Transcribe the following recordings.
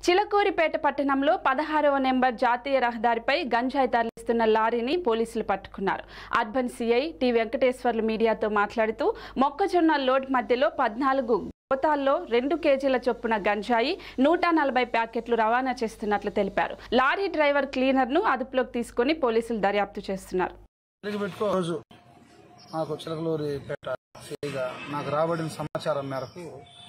చిలకూరిపేట పట్టణంలో పదహారవ నెంబర్ జాతీయ రహదారిపై గంజాయి తరలిస్తున్న లారీని పోలీసులు పట్టుకున్నారు అర్బన్ సిఐ టి వెంకటేశ్వర్లు మీడియాతో మాట్లాడుతూ మొక్కజొన్న లోడ్ మధ్యలో పద్నాలుగు గోతాల్లో రెండు కేజీల చొప్పున గంజాయి నూట నలభై ప్యాకెట్లు రవాణా చేస్తున్నట్లు తెలిపారు లారీ డ్రైవర్ క్లీనర్ను అదుపులోకి తీసుకుని పోలీసులు దర్యాప్తు చేస్తున్నారు తిరిగి పెట్టుకో రోజు నాకు చిలకలూరిపేట సిఐగా నాకు రాబడిన సమాచారం మేరకు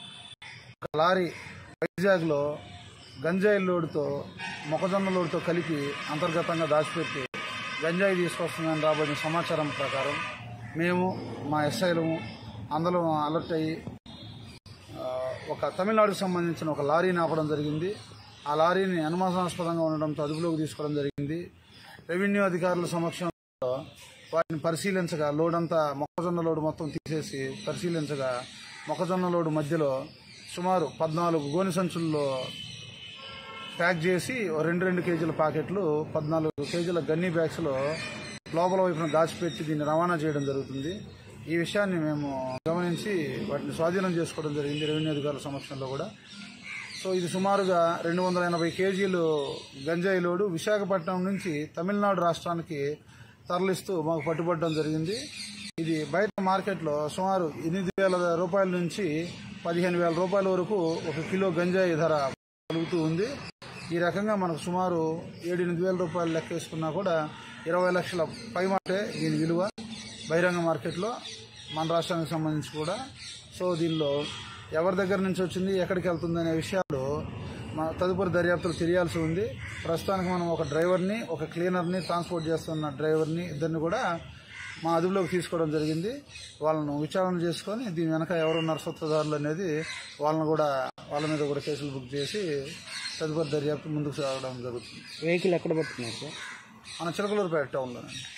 ఒక లారీ వైజాగ్లో గంజాయి లోడుతో మొక్కజొన్న లోడుతో కలిపి అంతర్గతంగా దాచిపెట్టి గంజాయి తీసుకొస్తుందని రాబడిన సమాచారం ప్రకారం మేము మా ఎస్ఐలము అందరం అలర్ట్ అయ్యి ఆ, ఒక తమిళనాడుకు సంబంధించిన ఒక లారీని ఆపడం జరిగింది ఆ లారీని అనుమానాస్పదంగా ఉండడంతో అదుపులోకి తీసుకోవడం జరిగింది రెవెన్యూ అధికారుల సమక్షంలో వాటిని పరిశీలించగా లోడ్ అంతా మొక్కజొన్న లోడ్ మొత్తం తీసేసి పరిశీలించగా మొక్కజొన్న లోడ్ మధ్యలో సుమారు పద్నాలుగు గోనె సంచుల్లో ప్యాక్ చేసి ఓ రెండు రెండు కేజీల ప్యాకెట్లు పద్నాలుగు కేజీల గన్నీ బ్యాగ్స్లో లోపల వైపున దాచిపెట్టి దీన్ని రవాణా చేయడం జరుగుతుంది ఈ విషయాన్ని మేము గమనించి వాటిని స్వాధీనం చేసుకోవడం జరిగింది రెవెన్యూ అధికారుల సమక్షంలో కూడా సో ఇది సుమారుగా రెండు వందల ఎనభై కేజీలు గంజాయి లోడు విశాఖపట్నం నుంచి తమిళనాడు రాష్ట్రానికి తరలిస్తూ మాకు పట్టుబడడం జరిగింది ఇది బయట మార్కెట్లో సుమారు ఎనిమిది వేల రూపాయల నుంచి పదిహేను వేల రూపాయల వరకు ఒక కిలో గంజాయి ధర కలుగుతూ ఉంది ఈ రకంగా మనకు సుమారు ఏడు ఎనిమిది వేల రూపాయలు లెక్క వేసుకున్నా కూడా ఇరవై లక్షల పైమాటే దీని విలువ బహిరంగ మార్కెట్లో మన రాష్ట్రానికి సంబంధించి కూడా సో దీనిలో ఎవరి దగ్గర నుంచి వచ్చింది ఎక్కడికి వెళ్తుంది అనే విషయాలు మా తదుపరి దర్యాప్తులు తెలియాల్సి ఉంది ప్రస్తుతానికి మనం ఒక డ్రైవర్ని ఒక క్లీనర్ని ట్రాన్స్పోర్ట్ చేస్తున్న డ్రైవర్ని ఇద్దరిని కూడా మా అదుపులోకి తీసుకోవడం జరిగింది వాళ్ళను విచారణ చేసుకొని దీని వెనక ఎవరున్నారు సూత్రధారులు అనేది వాళ్ళని కూడా వాళ్ళ మీద కూడా కేసులు బుక్ చేసి తదుపరి దర్యాప్తు ముందుకు సాగడం జరుగుతుంది వెహికల్ ఎక్కడ పట్టుకున్నారు సార్ మన చిలకలూరుపేట టౌన్లోనే